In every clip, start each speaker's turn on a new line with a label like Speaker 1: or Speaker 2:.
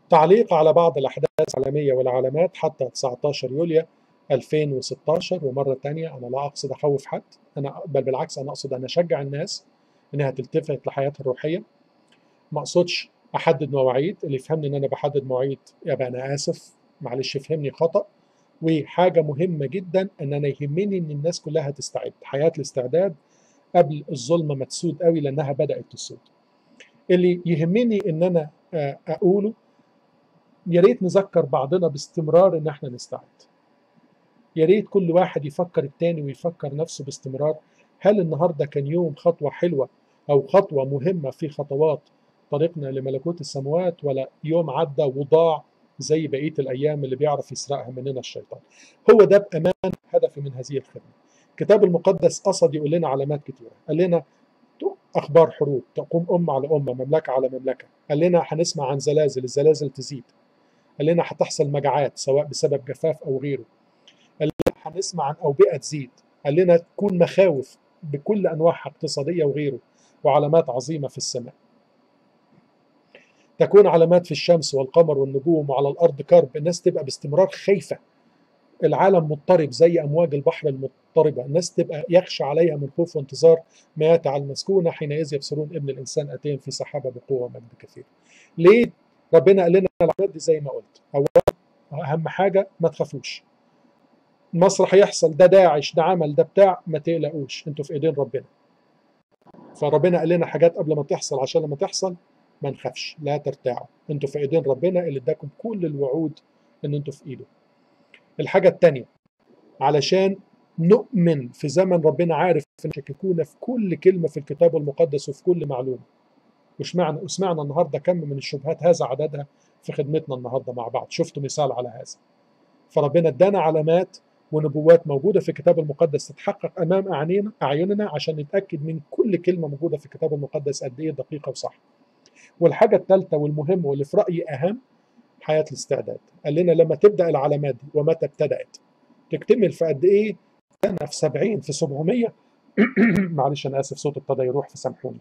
Speaker 1: تعليق على بعض الأحداث العالمية والعلامات حتى 19 يوليو 2016 ومرة تانية أنا لا أقصد أخوف حد أنا بل بالعكس أنا أقصد أن أشجع الناس إنها تلتفت لحياتها الروحية ما أقصدش أحدد مواعيد اللي يفهمني إن أنا بحدد مواعيد يبقى أنا آسف معلش فهمني خطأ وحاجة مهمة جدا إن أنا يهمني إن الناس كلها تستعد حياة الاستعداد قبل الظلمة ما تسود قوي لأنها بدأت تسود اللي يهمني إن أنا أقوله يا ريت نذكر بعضنا باستمرار إن إحنا نستعد يا ريت كل واحد يفكر التاني ويفكر نفسه باستمرار هل النهارده كان يوم خطوة حلوة أو خطوة مهمة في خطوات طريقنا لملكوت السماوات ولا يوم عدى وضاع زي بقية الأيام اللي بيعرف يسرقها مننا الشيطان هو ده بأمان هدفي من هذه الخدمة الكتاب المقدس قصد يقول لنا علامات كتيرة قال لنا أخبار حروب تقوم أمة على أمة مملكة على مملكة قال لنا هنسمع عن زلازل الزلازل تزيد قال لنا هتحصل مجاعات سواء بسبب جفاف أو غيره قال لنا هنسمع عن أوبئة تزيد قال لنا تكون مخاوف بكل أنواعها اقتصادية وغيره وعلامات عظيمة في السماء تكون علامات في الشمس والقمر والنجوم وعلى الأرض كرب الناس تبقى باستمرار خايفة العالم مضطرب زي أمواج البحر المضطربة الناس تبقى يخشى عليها من خوف وانتظار ما يأتي على المسكونة حينئذ يبصرون ابن الإنسان أتين في سحابة بقوة ومجد كثير ليه ربنا قال لنا العلامات دي زي ما قلت أولا أهم حاجة ما تخافوش المسرح هيحصل ده داعش ده عمل ده بتاع ما تقلقوش انتوا في ايدين ربنا فربنا قال لنا حاجات قبل ما تحصل عشان لما تحصل ما نخافش لا ترتاعوا انتوا في ايدين ربنا اللي اداكم كل الوعود ان انتوا في ايده الحاجة التانية علشان نؤمن في زمن ربنا عارف ان يشككونا في كل كلمة في الكتاب المقدس وفي كل معلومة وسمعنا وسمعنا النهارده كم من الشبهات هذا عددها في خدمتنا النهارده مع بعض شفتوا مثال على هذا فربنا ادانا علامات ونبوات موجودة في الكتاب المقدس تتحقق أمام أعيننا أعيننا عشان نتأكد من كل كلمة موجودة في الكتاب المقدس قد إيه دقيقة وصح. والحاجة الثالثة والمهمة واللي في رأيي أهم حياة الاستعداد. قال لنا لما تبدأ العلامات دي ومتى ابتدأت تكتمل في قد إيه؟ أنا في 70 في 700 معلش أنا آسف صوت ابتدى يروح فسامحوني.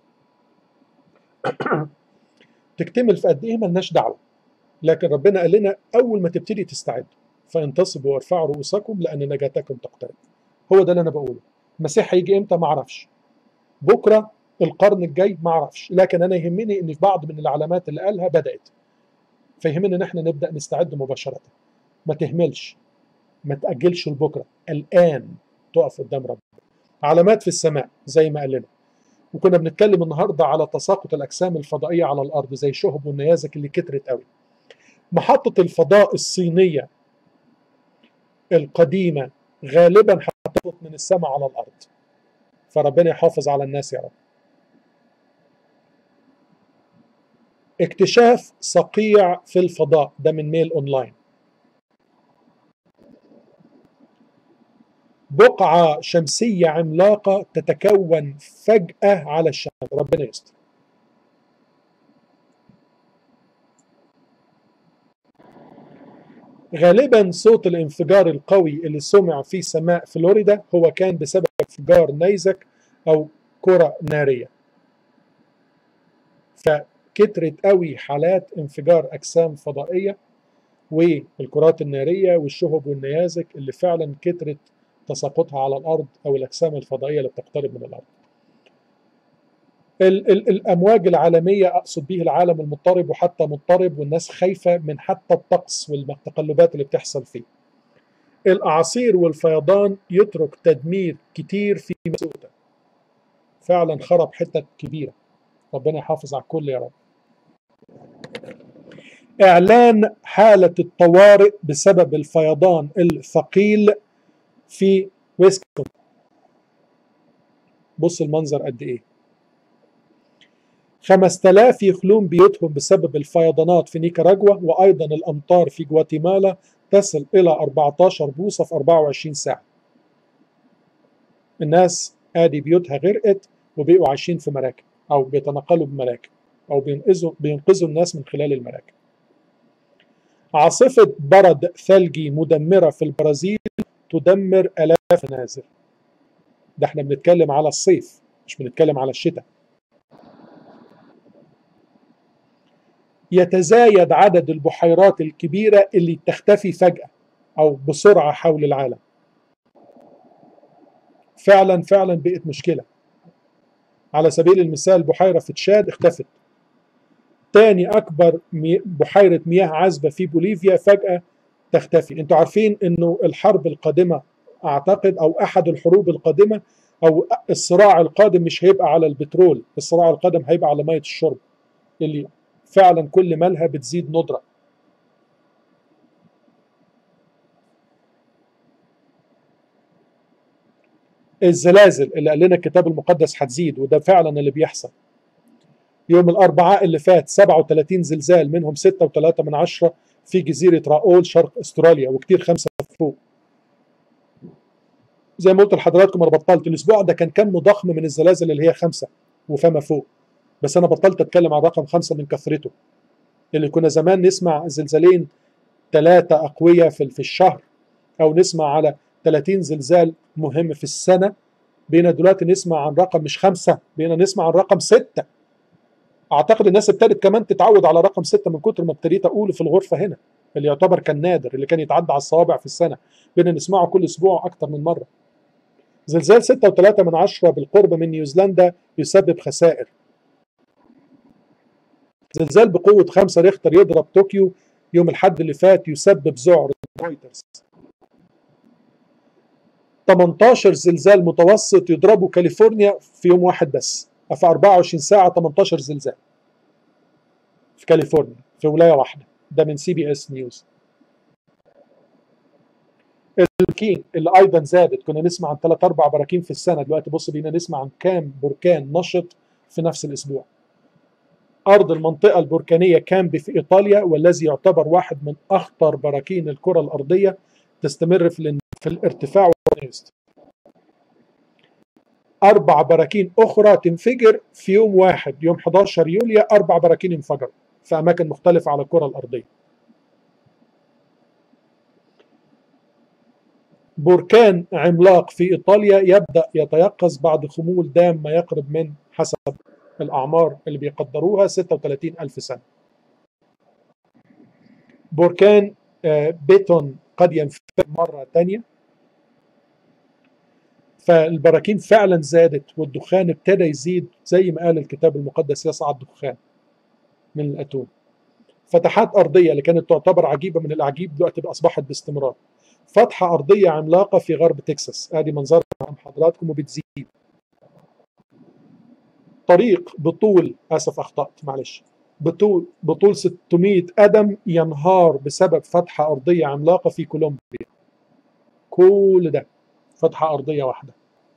Speaker 1: تكتمل في قد إيه ملناش دعوة. لكن ربنا قال لنا أول ما تبتدي تستعد فانتصبوا وارفعوا رؤوسكم لان نجاتكم تقترب هو ده اللي انا بقوله المسيح هيجي امتى ما اعرفش بكره القرن الجاي ما اعرفش لكن انا يهمني ان في بعض من العلامات اللي قالها بدات فيهمني ان احنا نبدا نستعد مباشره ما تهملش ما تاجلش لبكره الان تقف قدام ربنا علامات في السماء زي ما قال لنا وكنا بنتكلم النهارده على تساقط الاجسام الفضائيه على الارض زي الشهب والنيازك اللي كترت قوي محطه الفضاء الصينيه القديمة غالبا هتهبط من السماء على الأرض فربنا يحافظ على الناس يا رب اكتشاف صقيع في الفضاء ده من ميل اونلاين بقعة شمسية عملاقة تتكون فجأة على الشمس ربنا يستر غالبا صوت الانفجار القوي اللي سمع في سماء فلوريدا هو كان بسبب انفجار نيزك او كرة نارية فكترت قوي حالات انفجار اجسام فضائية والكرات النارية والشهب والنيازك اللي فعلا كترت تساقطها على الارض او الاجسام الفضائية اللي بتقترب من الارض ال ال الامواج العالميه اقصد به العالم المضطرب وحتى مضطرب والناس خايفه من حتى الطقس والتقلبات اللي بتحصل فيه. الاعاصير والفيضان يترك تدمير كتير في مسؤولته. فعلا خرب حتت كبيره. ربنا يحافظ على الكل يا رب. اعلان حاله الطوارئ بسبب الفيضان الثقيل في ويسكونسن. بص المنظر قد ايه. 5000 يخلون بيوتهم بسبب الفيضانات في نيكاراجوا وأيضا الأمطار في جواتيمالا تصل إلى 14 بوصة في 24 ساعة الناس آدي بيوتها غرقت وبقوا عايشين في مراكب أو بيتنقلوا بمراكب أو بينقذوا بينقذوا الناس من خلال المراكب عاصفة برد ثلجي مدمرة في البرازيل تدمر آلاف منازل ده احنا بنتكلم على الصيف مش بنتكلم على الشتاء يتزايد عدد البحيرات الكبيرة اللي تختفي فجأة أو بسرعة حول العالم فعلا فعلا بقت مشكلة على سبيل المثال بحيرة في تشاد اختفت تاني أكبر بحيرة مياه عذبة في بوليفيا فجأة تختفي انتوا عارفين انه الحرب القادمة اعتقد او احد الحروب القادمة او الصراع القادم مش هيبقى على البترول الصراع القادم هيبقى على مية الشرب اللي فعلا كل مالها بتزيد ندرة الزلازل اللي قال لنا الكتاب المقدس هتزيد وده فعلا اللي بيحصل يوم الأربعاء اللي فات 37 زلزال منهم 6.3 من عشرة في جزيرة راؤول شرق استراليا وكتير خمسة فوق زي ما قلت لحضراتكم انا بطلت الاسبوع ده كان كم ضخم من الزلازل اللي هي خمسة وفما فوق بس انا بطلت اتكلم عن رقم خمسة من كثرته اللي كنا زمان نسمع زلزالين ثلاثة أقوياء في في الشهر أو نسمع على 30 زلزال مهم في السنة بينا دلوقتي نسمع عن رقم مش خمسة بينا نسمع عن رقم ستة أعتقد الناس ابتدت كمان تتعود على رقم ستة من كتر ما ابتديت أقوله في الغرفة هنا اللي يعتبر كان نادر اللي كان يتعدى على الصوابع في السنة بينا نسمعه كل أسبوع أكتر من مرة زلزال 6.3 من عشرة بالقرب من نيوزيلندا يسبب خسائر زلزال بقوة 5 ريختر يضرب طوكيو يوم الحد اللي فات يسبب ذعر رويترز 18 زلزال متوسط يضربوا كاليفورنيا في يوم واحد بس في 24 ساعة 18 زلزال في كاليفورنيا في ولاية واحدة ده من سي بي اس نيوز البراكين اللي ايضا زادت كنا نسمع عن ثلاث اربع براكين في السنه دلوقتي بص بينا نسمع عن كام بركان نشط في نفس الاسبوع ارض المنطقه البركانيه كامبي في ايطاليا والذي يعتبر واحد من اخطر براكين الكره الارضيه تستمر في, في الارتفاع والنيست اربع براكين اخرى تنفجر في يوم واحد يوم 11 يوليو اربع براكين انفجروا في اماكن مختلفه على الكره الارضيه بركان عملاق في إيطاليا يبدأ يتيقظ بعد خمول دام ما يقرب من حسب الأعمار اللي بيقدروها 36 ألف سنة بركان بيتون قد ينفجر مرة تانية فالبراكين فعلا زادت والدخان ابتدى يزيد زي ما قال الكتاب المقدس يصعد دخان من الأتون فتحات أرضية اللي كانت تعتبر عجيبة من الأعجيب دلوقتي أصبحت باستمرار فتحة أرضية عملاقة في غرب تكساس ادي منظرها مع حضراتكم وبتزيد طريق بطول اسف اخطأت معلش بطول بطول 600 قدم ينهار بسبب فتحة أرضية عملاقة في كولومبيا كل ده فتحة أرضية واحدة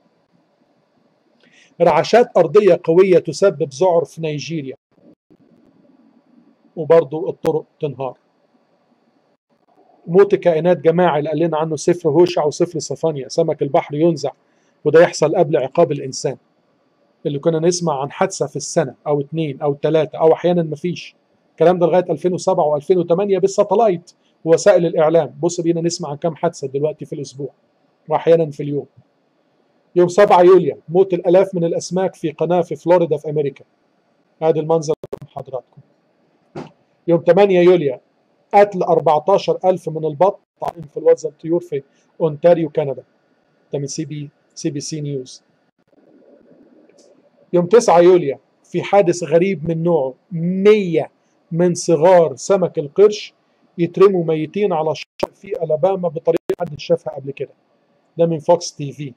Speaker 1: رعشات أرضية قوية تسبب ذعر في نيجيريا وبرضو الطرق تنهار موت كائنات جماعي اللي قال لنا عنه سفر هوشع وسفر صفانيا سمك البحر ينزع وده يحصل قبل عقاب الانسان اللي كنا نسمع عن حادثه في السنه او اثنين او ثلاثه او احيانا ما فيش الكلام ده لغايه 2007 و2008 بالساتلايت ووسائل الاعلام بص بينا نسمع عن كام حادثه دلوقتي في الاسبوع واحيانا في اليوم يوم 7 يوليو موت الالاف من الاسماك في قناه في فلوريدا في امريكا هذا المنظر حضراتكم يوم 8 يوليو قتل 14000 من البط عن انفلونزا الطيور في اونتاريو كندا ده من سي بي سي بي سي نيوز يوم 9 يوليو في حادث غريب من نوعه 100 من صغار سمك القرش يترموا ميتين على الشاطئ في الاباما بطريقه حد شافها قبل كده ده من فوكس تي في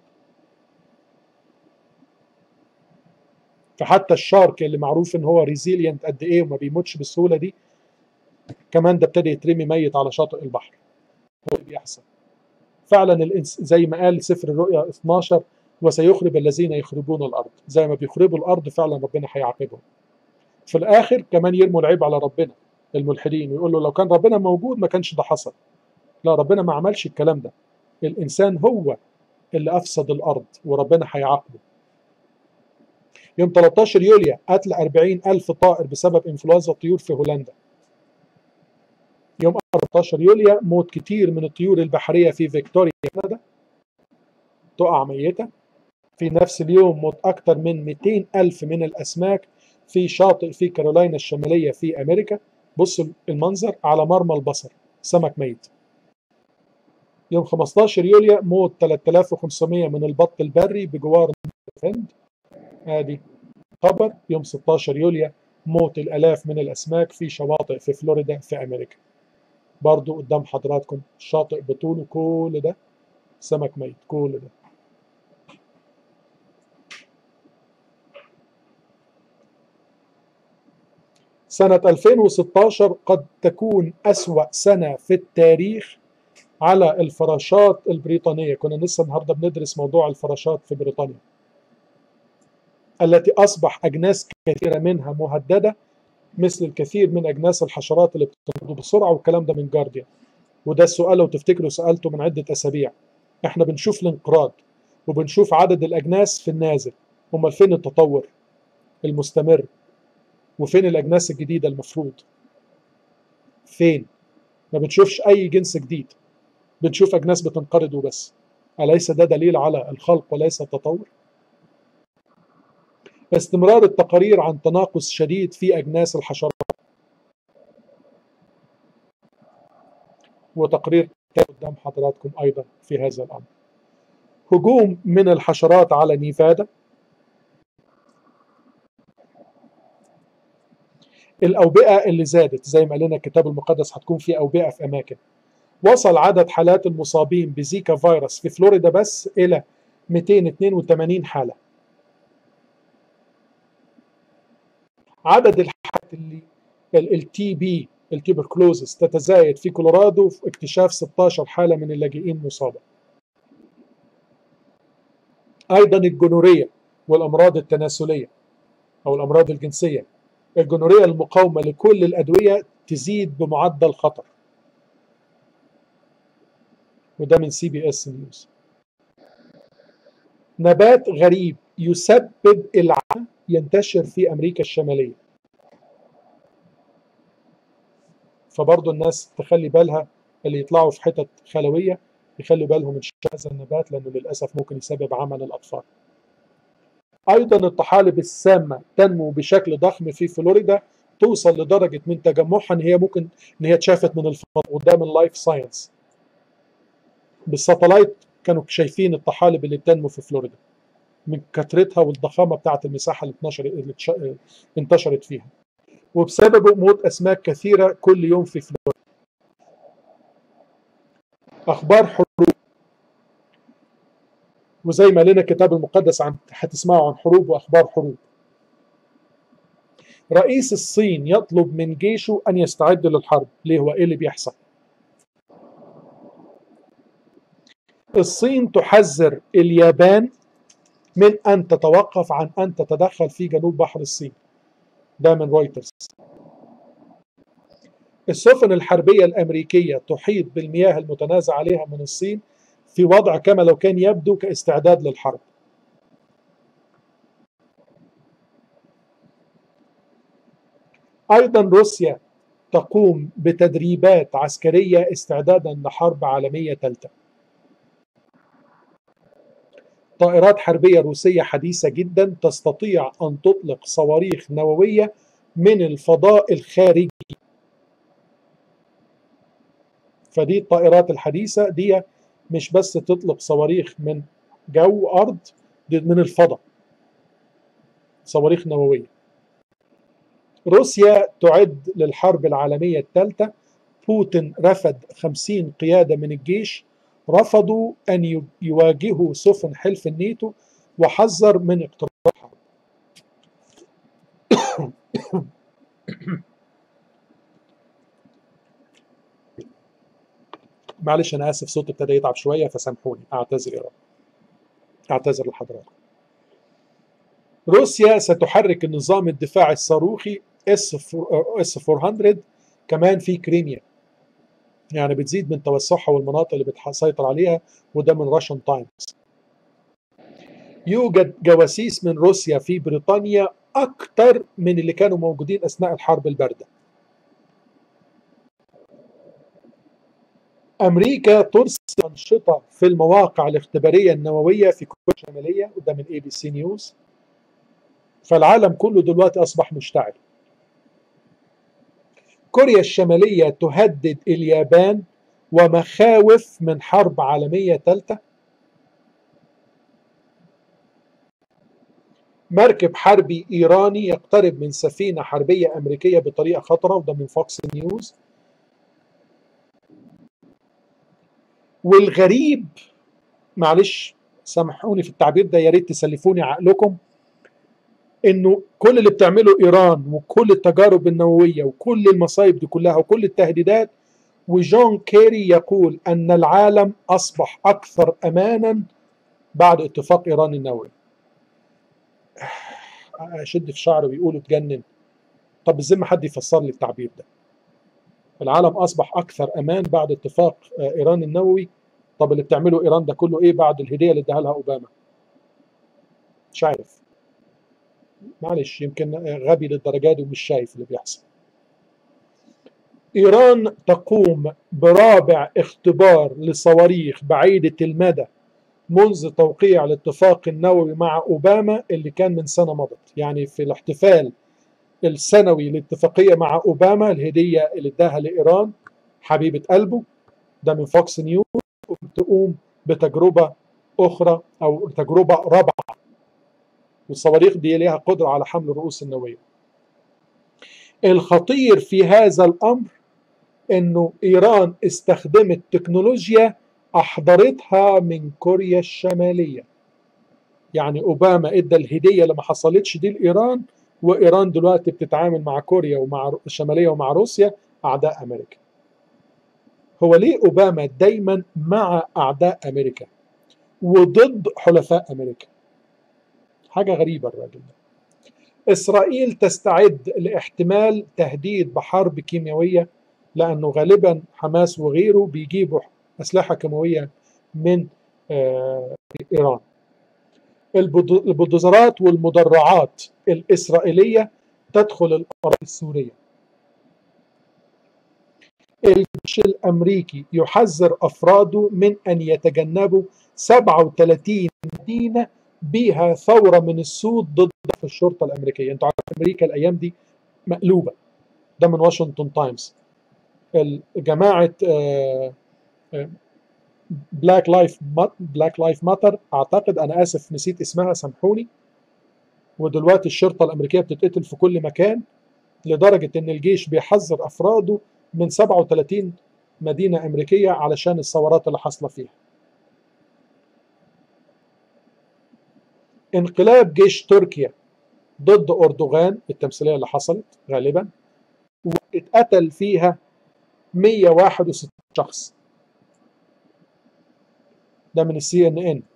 Speaker 1: فحتى الشارك اللي معروف ان هو ريزيلينت قد ايه وما بيموتش بالسهوله دي كمان ده ابتدى يترمي ميت على شاطئ البحر هو اللي بيحصل فعلا الإنس زي ما قال سفر الرؤيا 12 وسيخرب الذين يخربون الارض زي ما بيخربوا الارض فعلا ربنا هيعاقبهم في الاخر كمان يرموا العيب على ربنا الملحدين ويقول له لو كان ربنا موجود ما كانش ده حصل لا ربنا ما عملش الكلام ده الانسان هو اللي افسد الارض وربنا هيعاقبه يوم 13 يوليو قتل 40 ألف طائر بسبب إنفلونزا الطيور في هولندا يوم 14 يوليو موت كتير من الطيور البحرية في فيكتوريا كندا تقع ميتة في نفس اليوم موت أكثر من 200 ألف من الأسماك في شاطئ في كارولاينا الشمالية في أمريكا بصوا المنظر على مرمى البصر سمك ميت يوم 15 يوليو موت 3500 من البط البري بجوار الهند ادي خبر يوم 16 يوليو موت الالاف من الاسماك في شواطئ في فلوريدا في امريكا برضو قدام حضراتكم الشاطئ بطوله كل ده سمك ميت كل ده سنة 2016 قد تكون أسوأ سنة في التاريخ على الفراشات البريطانية كنا لسه النهاردة بندرس موضوع الفراشات في بريطانيا التي أصبح أجناس كثيرة منها مهددة مثل الكثير من أجناس الحشرات اللي بتنقض بسرعة والكلام ده من جارديان وده السؤال لو تفتكروا سألته من عدة أسابيع احنا بنشوف الانقراض وبنشوف عدد الأجناس في النازل امال فين التطور المستمر وفين الأجناس الجديدة المفروض فين ما بنشوفش أي جنس جديد بنشوف أجناس بتنقرض وبس أليس ده دليل على الخلق وليس التطور استمرار التقارير عن تناقص شديد في أجناس الحشرات وتقرير قدام حضراتكم أيضا في هذا الأمر هجوم من الحشرات على نيفادا الأوبئة اللي زادت زي ما قال لنا الكتاب المقدس هتكون في أوبئة في أماكن وصل عدد حالات المصابين بزيكا فيروس في فلوريدا بس إلى 282 حالة عدد الحالات اللي التي بي التيبركلوزس تتزايد في كولورادو في اكتشاف 16 حالة من اللاجئين مصابة أيضا الجنورية والأمراض التناسلية أو الأمراض الجنسية الجنورية المقاومة لكل الأدوية تزيد بمعدل خطر وده من سي بي اس نيوز نبات غريب يسبب العمى ينتشر في أمريكا الشمالية فبرضه الناس تخلي بالها اللي يطلعوا في حتت خلوية يخلوا بالهم من هذا النبات لأنه للأسف ممكن يسبب عمى للأطفال أيضا الطحالب السامة تنمو بشكل ضخم في فلوريدا توصل لدرجة من تجمعها إن هي ممكن إن هي اتشافت من الفضاء قدام اللايف ساينس بالساتلايت كانوا شايفين الطحالب اللي بتنمو في فلوريدا من كثرتها والضخامة بتاعت المساحة اللي, اتنشر اللي انتشرت فيها وبسببه موت أسماك كثيرة كل يوم في فلوريدا أخبار حروب وزي ما لنا الكتاب المقدس عن هتسمعوا عن حروب واخبار حروب رئيس الصين يطلب من جيشه ان يستعد للحرب ليه هو ايه اللي بيحصل الصين تحذر اليابان من ان تتوقف عن ان تتدخل في جنوب بحر الصين ده من رويترز السفن الحربيه الامريكيه تحيط بالمياه المتنازع عليها من الصين في وضع كما لو كان يبدو كاستعداد للحرب ايضا روسيا تقوم بتدريبات عسكريه استعدادا لحرب عالميه ثالثه طائرات حربيه روسيه حديثه جدا تستطيع ان تطلق صواريخ نوويه من الفضاء الخارجي فدي الطائرات الحديثه دي مش بس تطلق صواريخ من جو ارض دي من الفضاء صواريخ نوويه روسيا تعد للحرب العالميه الثالثه بوتين رفض 50 قياده من الجيش رفضوا ان يواجهوا سفن حلف الناتو وحذر من اقتراب الحرب معلش انا اسف صوتي ابتدى يتعب شويه فسامحوني اعتذر يا رب اعتذر لحضراتكم روسيا ستحرك النظام الدفاعي الصاروخي اس اس 400 كمان في كريميا يعني بتزيد من توسعها والمناطق اللي بتسيطر عليها وده من راشن تايمز يوجد جواسيس من روسيا في بريطانيا اكثر من اللي كانوا موجودين اثناء الحرب البارده امريكا ترسل انشطه في المواقع الاختباريه النوويه في كوريا الشماليه وده من اي بي سي نيوز فالعالم كله دلوقتي أصبح مشتعل كوريا الشمالية تهدد اليابان ومخاوف من حرب عالمية ثالثة مركب حربي إيراني يقترب من سفينة حربية أمريكية بطريقة خطرة وده من فوكس نيوز والغريب معلش سامحوني في التعبير ده يا ريت تسلفوني عقلكم انه كل اللي بتعمله ايران وكل التجارب النوويه وكل المصايب دي كلها وكل التهديدات وجون كيري يقول ان العالم اصبح اكثر امانا بعد اتفاق ايران النووي اشد في شعره ويقولوا اتجنن طب بالذمه حد يفسر لي التعبير ده العالم اصبح اكثر امان بعد اتفاق ايران النووي طب اللي بتعمله ايران ده كله ايه بعد الهديه اللي اداها لها اوباما مش عارف معلش يمكن غبي للدرجه دي ومش شايف اللي بيحصل ايران تقوم برابع اختبار لصواريخ بعيده المدى منذ توقيع الاتفاق النووي مع اوباما اللي كان من سنه مضت يعني في الاحتفال السنوي للاتفاقيه مع اوباما الهديه اللي اداها لايران حبيبه قلبه ده من فوكس نيوز تقوم بتجربه اخرى او تجربه رابعه والصواريخ دي ليها قدره على حمل الرؤوس النوويه الخطير في هذا الامر انه ايران استخدمت تكنولوجيا احضرتها من كوريا الشماليه يعني اوباما ادى الهديه اللي ما حصلتش دي لايران وايران دلوقتي بتتعامل مع كوريا ومع الشماليه ومع روسيا اعداء امريكا هو ليه اوباما دايما مع اعداء امريكا وضد حلفاء امريكا حاجه غريبه الراجل ده اسرائيل تستعد لاحتمال تهديد بحرب كيميائيه لانه غالبا حماس وغيره بيجيبوا اسلحه كيماويه من آه ايران البلدوزرات والمدرعات الاسرائيليه تدخل الاراضي السوريه الجيش الامريكي يحذر افراده من ان يتجنبوا 37 مدينه بها ثوره من السود ضد الشرطه الامريكيه انتوا عارفين امريكا الايام دي مقلوبه ده من واشنطن تايمز جماعه بلاك لايف بلاك لايف ماتر اعتقد انا اسف نسيت اسمها سامحوني ودلوقتي الشرطه الامريكيه بتتقتل في كل مكان لدرجه ان الجيش بيحذر افراده من 37 مدينه امريكيه علشان الثورات اللي حاصله فيها انقلاب جيش تركيا ضد اردوغان التمثيليه اللي حصلت غالبا واتقتل فيها 161 شخص ده من السي ان ان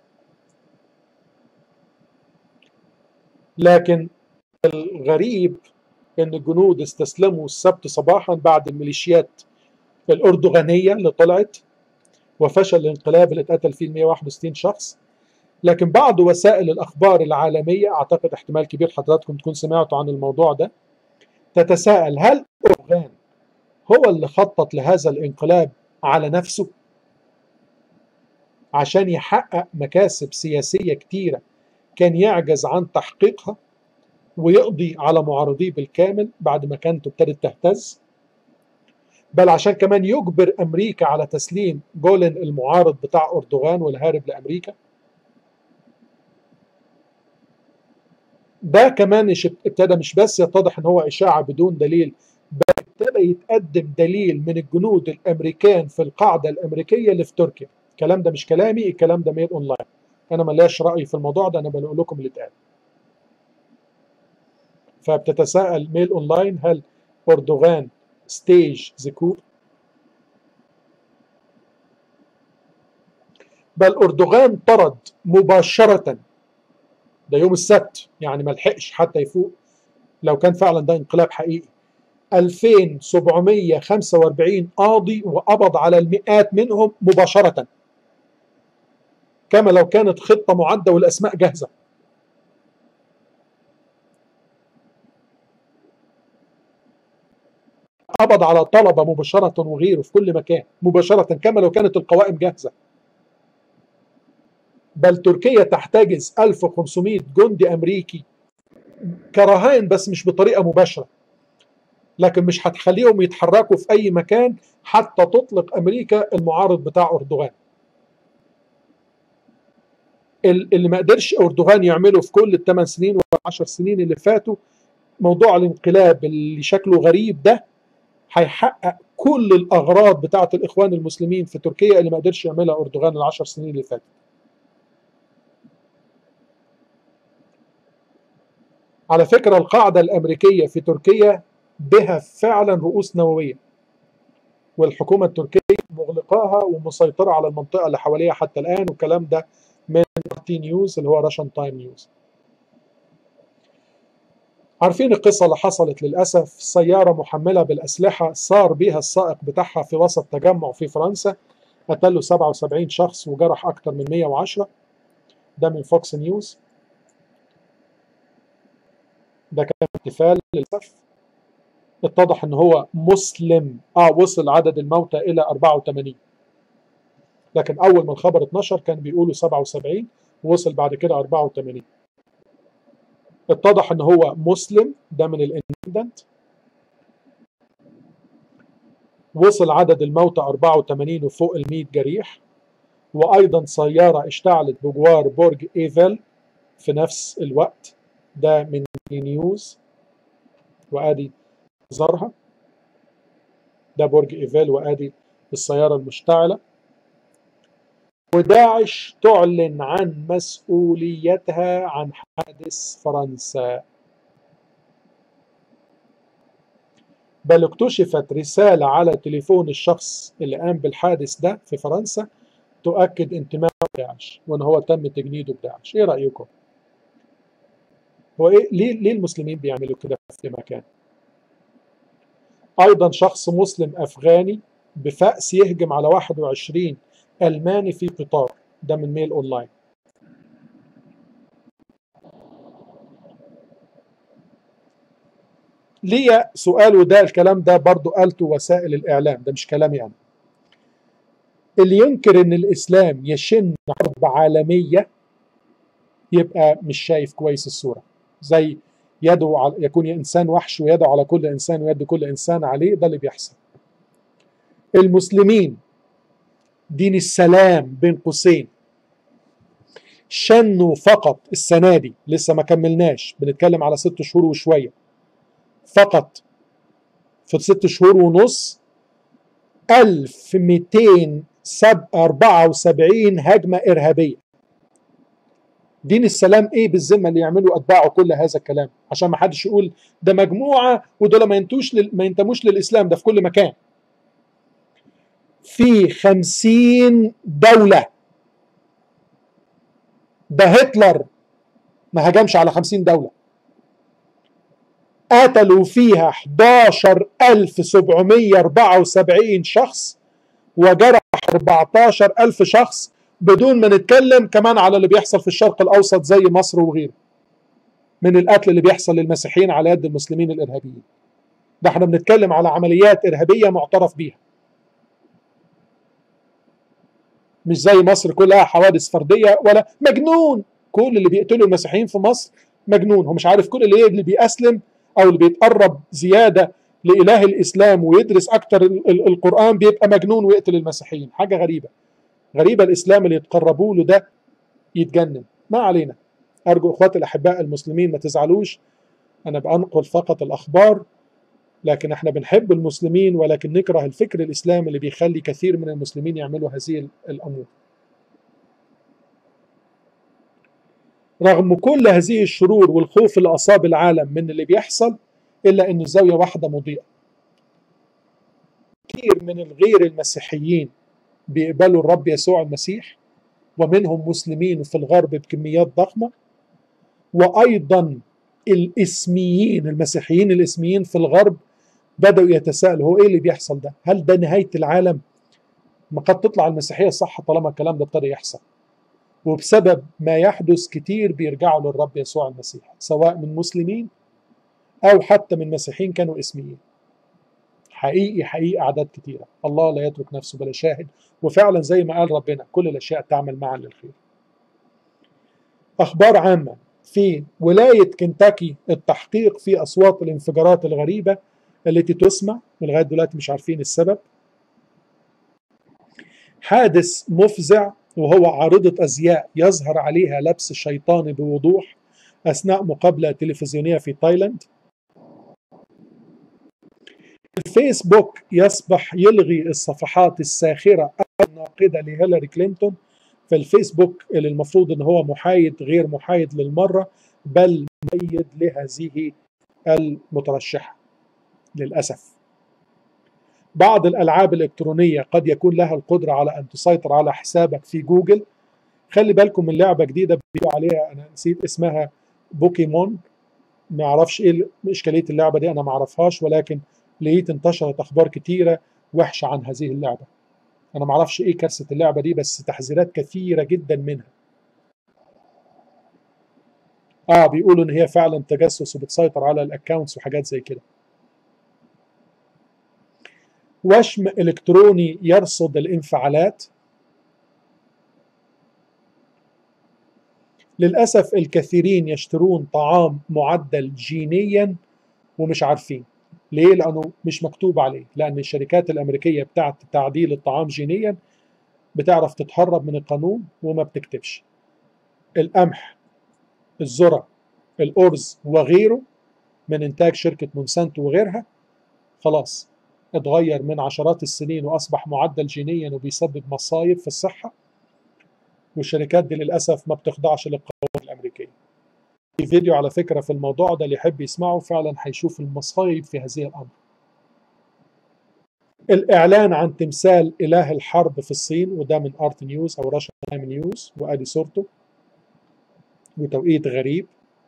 Speaker 1: لكن الغريب ان الجنود استسلموا السبت صباحا بعد الميليشيات الاردوغانيه اللي طلعت وفشل الانقلاب اللي اتقتل فيه 161 شخص لكن بعض وسائل الاخبار العالميه اعتقد احتمال كبير حضراتكم تكون سمعتوا عن الموضوع ده تتساءل هل اردوغان هو اللي خطط لهذا الانقلاب على نفسه عشان يحقق مكاسب سياسيه كتيره كان يعجز عن تحقيقها ويقضي على معارضيه بالكامل بعد ما كانت ابتدت تهتز بل عشان كمان يجبر امريكا على تسليم جولن المعارض بتاع اردوغان والهارب لامريكا ده كمان ابتدى مش بس يتضح ان هو اشاعه بدون دليل بل ابتدى يتقدم دليل من الجنود الامريكان في القاعده الامريكيه اللي في تركيا الكلام ده مش كلامي الكلام ده ميل اونلاين انا ملاش راي في الموضوع ده انا بقول لكم اللي اتقال فبتتساءل ميل اونلاين هل اردوغان ستيج ذكور بل اردوغان طرد مباشره ده يوم السبت يعني ما لحقش حتى يفوق لو كان فعلا ده انقلاب حقيقي 2745 قاضي وقبض على المئات منهم مباشره كما لو كانت خطه معده والاسماء جاهزه قبض على طلبة مباشرة وغيره في كل مكان مباشرة كما لو كانت القوائم جاهزة بل تركيا تحتجز 1500 جندي أمريكي كرهائن بس مش بطريقه مباشره لكن مش هتخليهم يتحركوا في اي مكان حتى تطلق امريكا المعارض بتاع اردوغان اللي ما قدرش اردوغان يعمله في كل الثمان سنين والعشر سنين اللي فاتوا موضوع الانقلاب اللي شكله غريب ده هيحقق كل الاغراض بتاعه الاخوان المسلمين في تركيا اللي ما قدرش يعملها اردوغان العشر سنين اللي فاتت على فكره القاعده الامريكيه في تركيا بها فعلا رؤوس نوويه والحكومه التركيه مغلقاها ومسيطره على المنطقه اللي حواليها حتى الان والكلام ده من تي نيوز اللي هو راشن تايم نيوز عارفين القصة اللي حصلت للأسف سيارة محملة بالأسلحة صار بيها السائق بتاعها في وسط تجمع في فرنسا قتلوا 77 شخص وجرح أكثر من 110 ده من فوكس نيوز ده كان احتفال للأسف اتضح ان هو مسلم اه وصل عدد الموتى الى 84 لكن اول ما الخبر اتنشر كان بيقولوا 77 ووصل بعد كده 84 اتضح ان هو مسلم ده من الاندبندنت وصل عدد الموتى 84 وفوق ال 100 جريح وايضا سياره اشتعلت بجوار برج ايفل في نفس الوقت ده من نيوز وادي منظرها ده برج ايفل وادي السياره المشتعله وداعش تعلن عن مسؤوليتها عن حادث فرنسا بل اكتشفت رسالة على تليفون الشخص اللي قام بالحادث ده في فرنسا تؤكد انتمائه بداعش وان هو تم تجنيده بداعش ايه رأيكم هو ايه ليه, ليه المسلمين بيعملوا كده في مكان ايضا شخص مسلم افغاني بفأس يهجم على 21 ألماني في قطار ده من ميل أونلاين ليا سؤال وده الكلام ده برضو قالته وسائل الإعلام ده مش كلامي أنا اللي ينكر إن الإسلام يشن حرب عالمية يبقى مش شايف كويس الصورة زي يده على يكون إنسان وحش ويده على كل إنسان ويد كل إنسان عليه ده اللي بيحصل المسلمين دين السلام بين قوسين شنوا فقط السنة دي لسه ما كملناش بنتكلم على ست شهور وشوية فقط في ست شهور ونص 1274 هجمة إرهابية دين السلام ايه بالذمه اللي يعملوا اتباعه كل هذا الكلام عشان ما حدش يقول ده مجموعه ودول ما ينتوش لل... ما ينتموش للاسلام ده في كل مكان في خمسين دولة ده هتلر ما هجمش على خمسين دولة قتلوا فيها 11774 شخص وجرح 14000 شخص بدون ما نتكلم كمان على اللي بيحصل في الشرق الأوسط زي مصر وغيره من القتل اللي بيحصل للمسيحيين على يد المسلمين الإرهابيين ده احنا بنتكلم على عمليات إرهابية معترف بيها مش زي مصر كلها حوادث فرديه ولا مجنون كل اللي بيقتلوا المسيحيين في مصر مجنون هو مش عارف كل اللي, اللي بيأسلم او اللي بيتقرب زياده لاله الاسلام ويدرس اكتر القران بيبقى مجنون ويقتل المسيحيين حاجه غريبه غريبه الاسلام اللي يتقربوا له ده يتجنن ما علينا ارجو اخواتي الاحباء المسلمين ما تزعلوش انا بنقل فقط الاخبار لكن احنا بنحب المسلمين ولكن نكره الفكر الاسلامي اللي بيخلي كثير من المسلمين يعملوا هذه الامور. رغم كل هذه الشرور والخوف اللي اصاب العالم من اللي بيحصل الا ان زاويه واحده مضيئه. كثير من الغير المسيحيين بيقبلوا الرب يسوع المسيح ومنهم مسلمين في الغرب بكميات ضخمه وايضا الاسميين المسيحيين الاسميين في الغرب بدأوا يتساءلوا هو ايه اللي بيحصل ده؟ هل ده نهاية العالم؟ ما قد تطلع المسيحية صح طالما الكلام ده ابتدى يحصل. وبسبب ما يحدث كتير بيرجعوا للرب يسوع المسيح سواء من مسلمين أو حتى من مسيحيين كانوا اسميين. حقيقي حقيقي أعداد كتيرة الله لا يترك نفسه بلا شاهد وفعلا زي ما قال ربنا كل الأشياء تعمل معا للخير أخبار عامة في ولاية كنتاكي التحقيق في أصوات الانفجارات الغريبة التي تسمع لغاية دلوقتي مش عارفين السبب حادث مفزع وهو عارضة أزياء يظهر عليها لبس شيطاني بوضوح أثناء مقابلة تلفزيونية في تايلاند الفيسبوك يصبح يلغي الصفحات الساخرة الناقدة لهيلاري كلينتون فالفيسبوك اللي المفروض ان هو محايد غير محايد للمرة بل مؤيد لهذه المترشحة للأسف بعض الألعاب الإلكترونية قد يكون لها القدرة على أن تسيطر على حسابك في جوجل خلي بالكم من لعبة جديدة بيقولوا عليها أنا نسيت اسمها بوكيمون ما اعرفش ايه اشكاليه اللعبه دي انا ما اعرفهاش ولكن لقيت انتشرت اخبار كتيره وحشه عن هذه اللعبه انا ما اعرفش ايه كارثه اللعبه دي بس تحذيرات كثيره جدا منها اه بيقولوا ان هي فعلا تجسس وبتسيطر على الاكونتس وحاجات زي كده وشم الكتروني يرصد الانفعالات للاسف الكثيرين يشترون طعام معدل جينيا ومش عارفين ليه لانه مش مكتوب عليه لان الشركات الامريكيه بتاعت تعديل الطعام جينيا بتعرف تتهرب من القانون وما بتكتبش القمح الذره الارز وغيره من انتاج شركه مونسانتو وغيرها خلاص اتغير من عشرات السنين واصبح معدل جينيا وبيسبب مصايب في الصحه والشركات دي للاسف ما بتخضعش للقوانين الامريكيه. في فيديو على فكره في الموضوع ده اللي يحب يسمعه فعلا هيشوف المصايب في هذه الامر. الاعلان عن تمثال اله الحرب في الصين وده من ارت نيوز او راشا تايم نيوز وادي صورته وتوقيت غريب.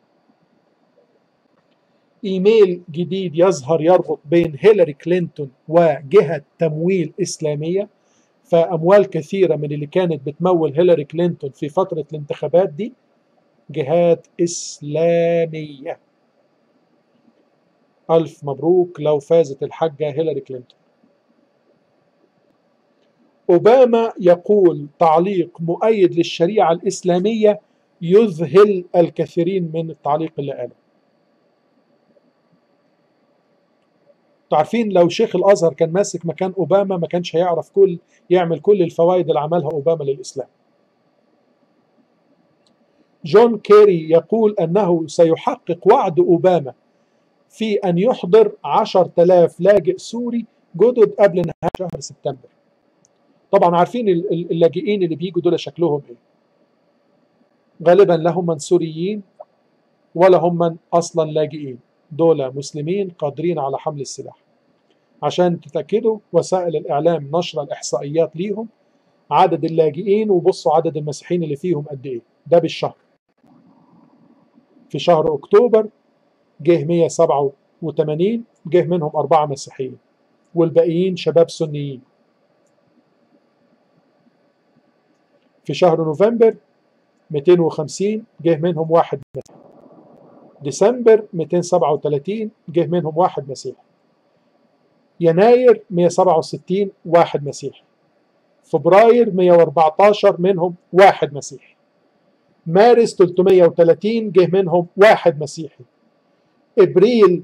Speaker 1: ايميل جديد يظهر يربط بين هيلاري كلينتون وجهه تمويل اسلاميه فأموال كثيرة من اللي كانت بتمول هيلاري كلينتون في فترة الانتخابات دي جهات إسلامية ألف مبروك لو فازت الحاجة هيلاري كلينتون أوباما يقول تعليق مؤيد للشريعة الإسلامية يذهل الكثيرين من التعليق اللي قاله عارفين لو شيخ الازهر كان ماسك مكان اوباما ما كانش هيعرف كل يعمل كل الفوائد اللي عملها اوباما للاسلام. جون كيري يقول انه سيحقق وعد اوباما في ان يحضر 10000 لاجئ سوري جدد قبل نهايه شهر سبتمبر. طبعا عارفين اللاجئين اللي بيجوا دول شكلهم ايه. غالبا لا هم من سوريين ولا هم من اصلا لاجئين. دول مسلمين قادرين على حمل السلاح عشان تتأكدوا وسائل الإعلام نشر الإحصائيات ليهم عدد اللاجئين وبصوا عدد المسيحيين اللي فيهم قد إيه ده بالشهر في شهر أكتوبر جه 187 جه منهم أربعة مسيحيين والباقيين شباب سنيين في شهر نوفمبر 250 جه منهم واحد مسيحي ديسمبر 237 جه منهم واحد مسيحي يناير 167 واحد مسيحي فبراير 114 منهم واحد مسيحي مارس 330 جه منهم واحد مسيحي ابريل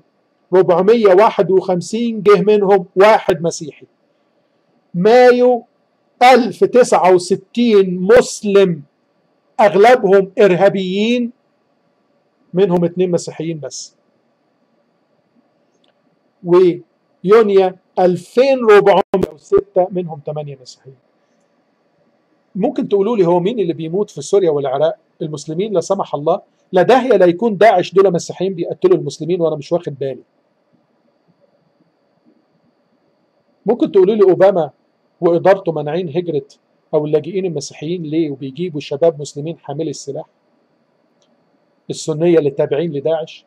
Speaker 1: 451 جه منهم واحد مسيحي مايو 1069 مسلم اغلبهم ارهابيين منهم اثنين مسيحيين بس ويونيو 2406 منهم 8 مسيحيين ممكن تقولوا لي هو مين اللي بيموت في سوريا والعراق المسلمين لا سمح الله لا داهية لا يكون داعش دول مسيحيين بيقتلوا المسلمين وانا مش واخد بالي ممكن تقولوا لي اوباما وادارته مانعين هجره او اللاجئين المسيحيين ليه وبيجيبوا شباب مسلمين حاملي السلاح السنيه اللي تابعين لداعش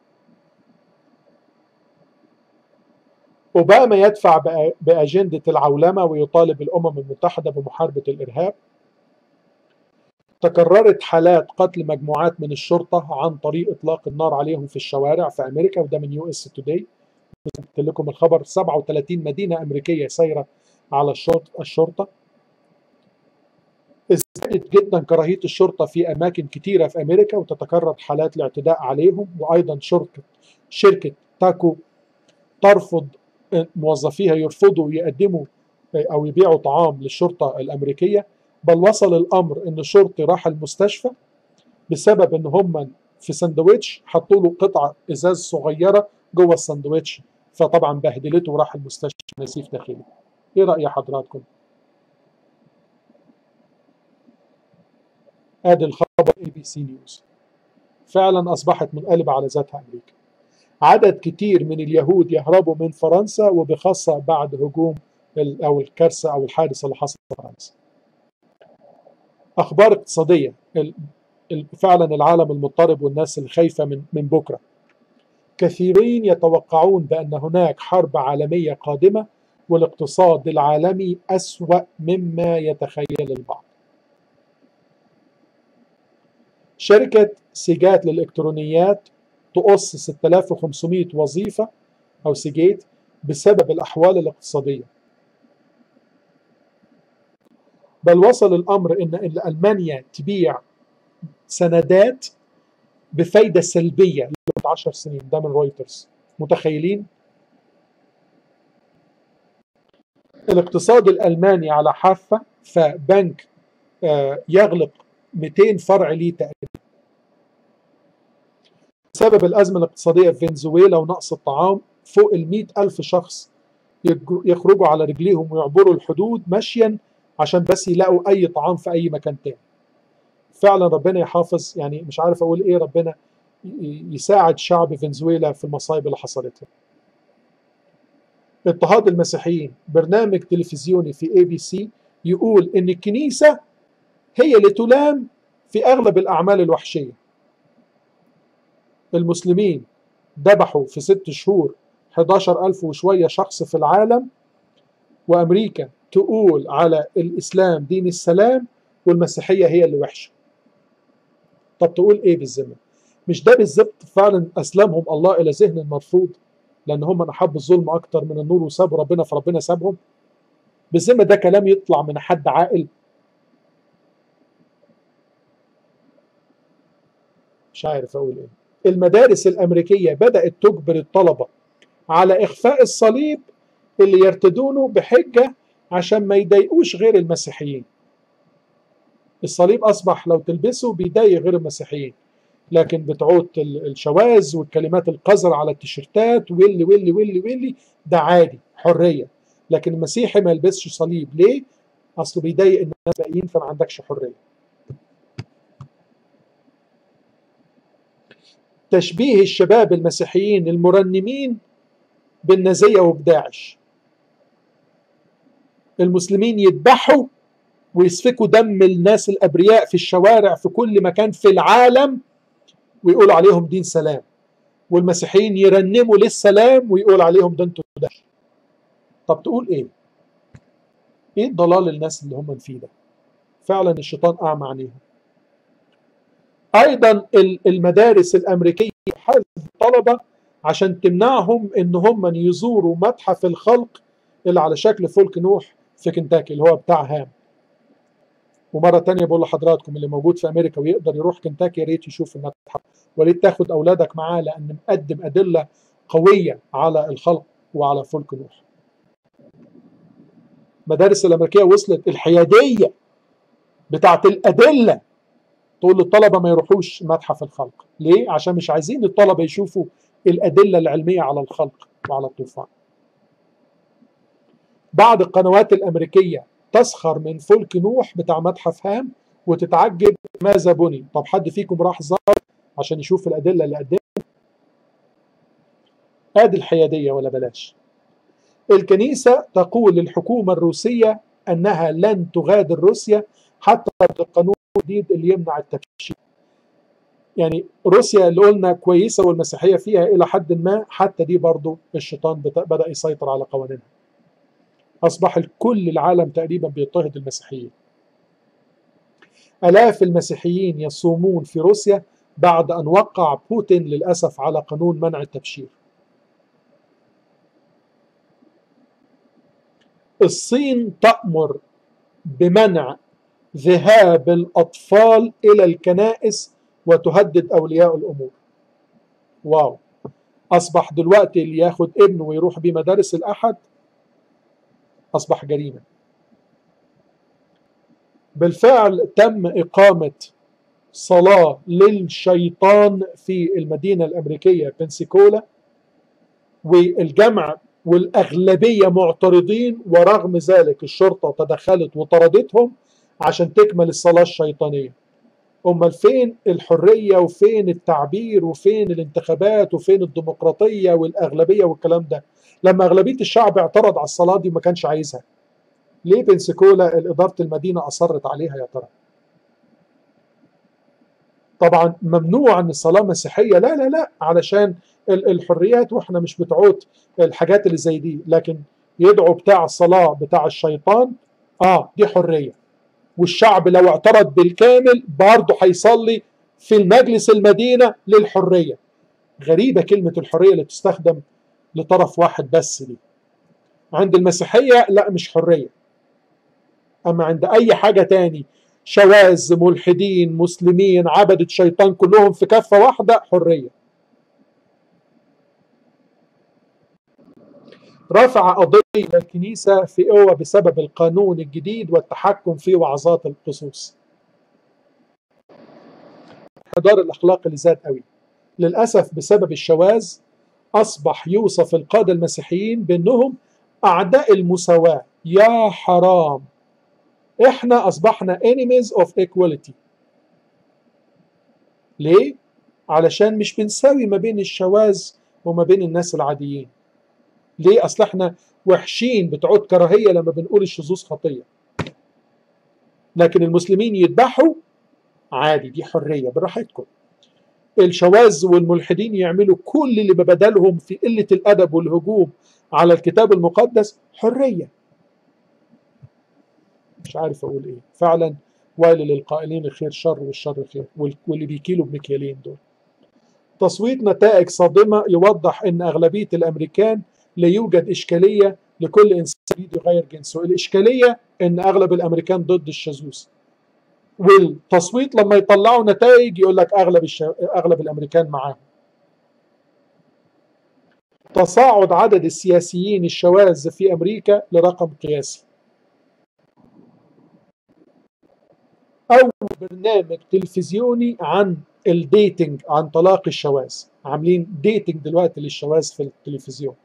Speaker 1: اوباما يدفع باجنده العولمه ويطالب الامم المتحده بمحاربه الارهاب تكررت حالات قتل مجموعات من الشرطه عن طريق اطلاق النار عليهم في الشوارع في امريكا وده من يو اس توداي قلت لكم الخبر 37 مدينه امريكيه سايره على الشرطه ازدادت جدا كراهيه الشرطه في اماكن كتيره في امريكا وتتكرر حالات الاعتداء عليهم وايضا شركه شركه تاكو ترفض موظفيها يرفضوا يقدموا او يبيعوا طعام للشرطه الامريكيه بل وصل الامر ان الشرطي راح المستشفى بسبب ان هم في سندوتش حطوا له قطعه ازاز صغيره جوه السندوتش فطبعا بهدلته وراح المستشفى نزيف داخلي ايه راي حضراتكم ادي الخبر اي بي سي نيوز فعلا اصبحت منقلبه على ذاتها امريكا عدد كتير من اليهود يهربوا من فرنسا وبخاصه بعد هجوم او الكارثه او الحادثه اللي حصلت في فرنسا اخبار اقتصاديه فعلا العالم المضطرب والناس الخايفه من من بكره كثيرين يتوقعون بان هناك حرب عالميه قادمه والاقتصاد العالمي اسوا مما يتخيل البعض شركة سيجات للإلكترونيات تقص 6500 وظيفة أو سيجيت بسبب الأحوال الاقتصادية بل وصل الأمر إن ألمانيا تبيع سندات بفايدة سلبية لمدة 10 سنين ده من رويترز متخيلين الاقتصاد الألماني على حافة فبنك يغلق 200 فرع ليه تقريبا بسبب الأزمة الاقتصادية في فنزويلا ونقص الطعام فوق ال ألف شخص يخرجوا على رجليهم ويعبروا الحدود مشيا عشان بس يلاقوا أي طعام في أي مكان تاني فعلا ربنا يحافظ يعني مش عارف أقول إيه ربنا يساعد شعب فنزويلا في المصايب اللي حصلت له اضطهاد المسيحيين برنامج تلفزيوني في اي بي سي يقول ان الكنيسه هي اللي تلام في اغلب الاعمال الوحشيه المسلمين ذبحوا في ست شهور 11 ألف وشوية شخص في العالم وأمريكا تقول على الإسلام دين السلام والمسيحية هي اللي وحشة طب تقول إيه بالذمة مش ده بالظبط فعلا أسلمهم الله إلى ذهن مرفوض لأن هم أحبوا الظلم أكتر من النور وسابوا ربنا فربنا سابهم بالذمة ده كلام يطلع من حد عاقل مش عارف أقول إيه المدارس الأمريكية بدأت تجبر الطلبة على إخفاء الصليب اللي يرتدونه بحجة عشان ما يضايقوش غير المسيحيين الصليب أصبح لو تلبسه بيضايق غير المسيحيين لكن بتعود الشواذ والكلمات القذرة على التيشيرتات واللي واللي واللي واللي ده عادي حرية لكن المسيحي ما يلبسش صليب ليه؟ أصله بيضايق الناس الباقيين فما عندكش حرية تشبيه الشباب المسيحيين المرنمين بالنازية وبداعش المسلمين يذبحوا ويسفكوا دم الناس الأبرياء في الشوارع في كل مكان في العالم ويقول عليهم دين سلام والمسيحيين يرنموا للسلام ويقول عليهم ده انتوا ده طب تقول ايه ايه ضلال الناس اللي هم فيه ده فعلا الشيطان اعمى عينيهم ايضا المدارس الامريكيه حذف الطلبه عشان تمنعهم ان هم يزوروا متحف الخلق اللي على شكل فولك نوح في كنتاكي اللي هو بتاع هام ومره تانية بقول لحضراتكم اللي موجود في امريكا ويقدر يروح كنتاكي يا ريت يشوف المتحف وريت تاخد اولادك معاه لان مقدم ادله قويه على الخلق وعلى فولك نوح المدارس الامريكيه وصلت الحياديه بتاعت الادله تقول للطلبه ما يروحوش متحف الخلق ليه عشان مش عايزين الطلبه يشوفوا الادله العلميه على الخلق وعلى الطوفان بعض القنوات الامريكيه تسخر من فلك نوح بتاع متحف هام وتتعجب ماذا بني طب حد فيكم راح زار عشان يشوف الادله اللي قدمها ادي الحياديه ولا بلاش الكنيسه تقول للحكومه الروسيه انها لن تغادر روسيا حتى القانون الجديد اللي يمنع التكشيف يعني روسيا اللي قلنا كويسه والمسيحيه فيها الى حد ما حتى دي برضو الشيطان بدا يسيطر على قوانينها اصبح كل العالم تقريبا بيضطهد المسيحيين الاف المسيحيين يصومون في روسيا بعد ان وقع بوتين للاسف على قانون منع التبشير الصين تامر بمنع ذهاب الأطفال إلى الكنائس وتهدد أولياء الأمور واو أصبح دلوقتي اللي ياخد ابنه ويروح بمدارس الأحد أصبح جريمة بالفعل تم إقامة صلاة للشيطان في المدينة الأمريكية بنسيكولا والجمع والأغلبية معترضين ورغم ذلك الشرطة تدخلت وطردتهم عشان تكمل الصلاة الشيطانية أمال فين الحرية وفين التعبير وفين الانتخابات وفين الديمقراطية والأغلبية والكلام ده لما أغلبية الشعب اعترض على الصلاة دي وما كانش عايزها ليه بنسيكولا إدارة المدينة أصرت عليها يا ترى طبعا ممنوع ان الصلاه مسيحيه لا لا لا علشان الحريات واحنا مش بتعود الحاجات اللي زي دي لكن يدعو بتاع الصلاه بتاع الشيطان اه دي حريه والشعب لو اعترض بالكامل برضه هيصلي في المجلس المدينه للحريه غريبه كلمه الحريه اللي تستخدم لطرف واحد بس دي عند المسيحيه لا مش حريه اما عند اي حاجه تاني شواذ ملحدين مسلمين عبدة شيطان كلهم في كفة واحدة حرية رفع قضية الكنيسة في قوة بسبب القانون الجديد والتحكم في وعظات القصوص حضار الأخلاق اللي زاد قوي للأسف بسبب الشواذ أصبح يوصف القادة المسيحيين بأنهم أعداء المساواة يا حرام احنا اصبحنا enemies of equality ليه علشان مش بنساوي ما بين الشواذ وما بين الناس العاديين ليه اصل احنا وحشين بتعود كراهيه لما بنقول الشذوذ خطيه لكن المسلمين يذبحوا عادي دي حريه براحتكم الشواذ والملحدين يعملوا كل اللي ببدلهم في قله الادب والهجوم على الكتاب المقدس حريه مش عارف اقول ايه فعلا ويل للقائلين الخير شر والشر خير واللي بيكيلوا بمكيالين دول تصويت نتائج صادمة يوضح أن أغلبية الأمريكان لا يوجد إشكالية لكل إنسان يريد يغير جنسه الإشكالية أن أغلب الأمريكان ضد الشذوذ والتصويت لما يطلعوا نتائج يقول لك أغلب, الش... أغلب الأمريكان معاهم تصاعد عدد السياسيين الشواذ في أمريكا لرقم قياسي أول برنامج تلفزيوني عن الديتنج عن طلاق الشواذ عاملين ديتنج دلوقتي للشواذ في التلفزيون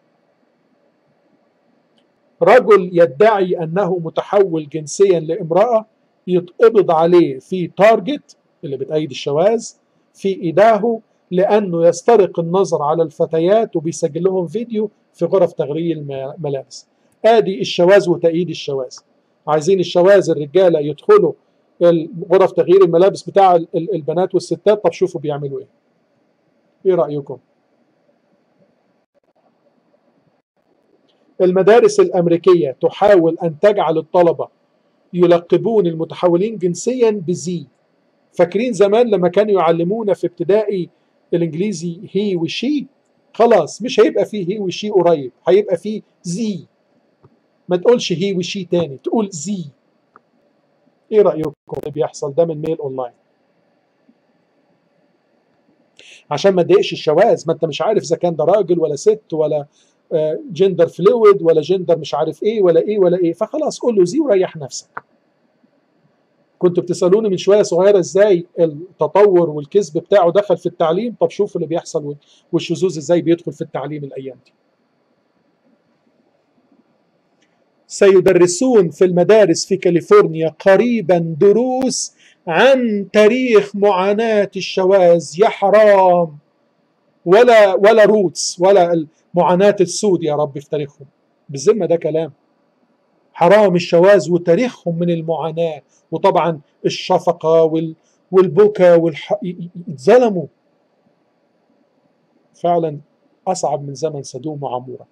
Speaker 1: رجل يدعي أنه متحول جنسيا لامرأة يتقبض عليه في تارجت اللي بتأيد الشواذ في إيداهو لأنه يسترق النظر على الفتيات وبيسجل لهم فيديو في غرف تغيير الملابس آدي الشواذ وتأييد الشواذ عايزين الشواذ الرجالة يدخلوا غرف تغيير الملابس بتاع البنات والستات طب شوفوا بيعملوا ايه ايه رأيكم المدارس الأمريكية تحاول أن تجعل الطلبة يلقبون المتحولين جنسيا بزي فاكرين زمان لما كانوا يعلمونا في ابتدائي الإنجليزي هي وشي خلاص مش هيبقى فيه هي وشي قريب هيبقى فيه زي ما تقولش هي وشي تاني تقول زي ايه رايكم اللي بيحصل ده من ميل اونلاين عشان ما تضايقش الشواذ ما انت مش عارف اذا كان ده راجل ولا ست ولا جندر فلويد ولا جندر مش عارف ايه ولا ايه ولا ايه فخلاص قول له زي وريح نفسك كنتوا بتسالوني من شويه صغيره ازاي التطور والكذب بتاعه دخل في التعليم طب شوفوا اللي بيحصل والشذوذ ازاي بيدخل في التعليم الايام دي سيدرسون في المدارس في كاليفورنيا قريبا دروس عن تاريخ معاناة الشواذ يا حرام ولا ولا روتس ولا معاناة السود يا رب في تاريخهم بالذمة ده كلام حرام الشواذ وتاريخهم من المعاناة وطبعا الشفقة وال والبكا والح... اتظلموا فعلا أصعب من زمن سدوم وعمورة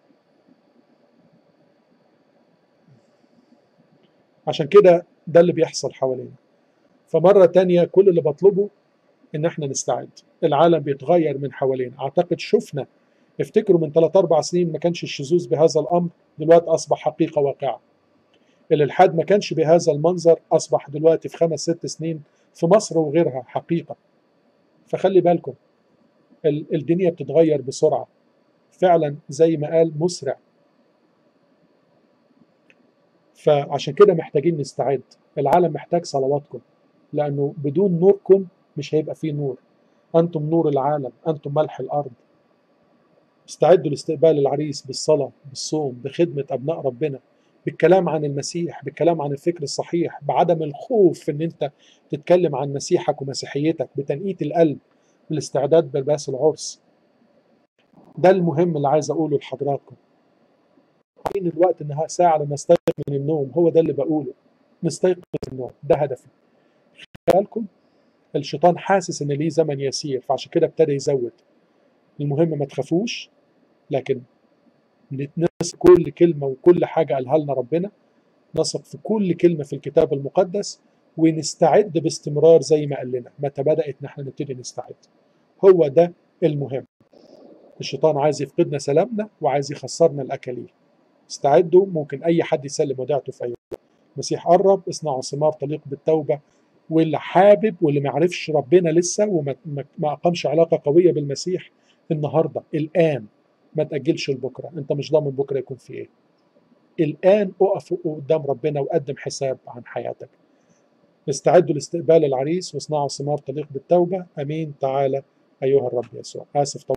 Speaker 1: عشان كده ده اللي بيحصل حوالينا فمرة تانية كل اللي بطلبه ان احنا نستعد العالم بيتغير من حوالينا اعتقد شفنا افتكروا من 3 4 سنين ما كانش الشذوذ بهذا الامر دلوقتي اصبح حقيقة واقعة الالحاد ما كانش بهذا المنظر اصبح دلوقتي في خمس ست سنين في مصر وغيرها حقيقه فخلي بالكم الدنيا بتتغير بسرعه فعلا زي ما قال مسرع فعشان كده محتاجين نستعد العالم محتاج صلواتكم لانه بدون نوركم مش هيبقى فيه نور انتم نور العالم انتم ملح الارض استعدوا لاستقبال العريس بالصلاه بالصوم بخدمه ابناء ربنا بالكلام عن المسيح بالكلام عن الفكر الصحيح بعدم الخوف في ان انت تتكلم عن مسيحك ومسيحيتك بتنقية القلب بالاستعداد بلباس العرس ده المهم اللي عايز اقوله لحضراتكم عارفين الوقت انها ساعة لنستيقظ من النوم هو ده اللي بقوله نستيقظ من النوم ده هدفي بالكم الشيطان حاسس ان ليه زمن يسير فعشان كده ابتدى يزود المهم ما تخافوش لكن نثق كل كلمة وكل حاجة قالها لنا ربنا نثق في كل كلمة في الكتاب المقدس ونستعد باستمرار زي ما قال لنا متى بدأت نحن نبتدي نستعد هو ده المهم الشيطان عايز يفقدنا سلامنا وعايز يخسرنا الأكاليل استعدوا ممكن أي حد يسلم وديعته في أي وقت المسيح قرب اصنعوا ثمار تليق بالتوبة واللي حابب واللي ما عرفش ربنا لسه وما ما أقامش علاقة قوية بالمسيح النهاردة الآن ما تأجلش لبكرة أنت مش ضامن بكرة يكون في إيه الآن أقف قدام ربنا وقدم حساب عن حياتك استعدوا لاستقبال العريس واصنعوا ثمار تليق بالتوبة أمين تعالى أيها الرب يسوع آسف طبعا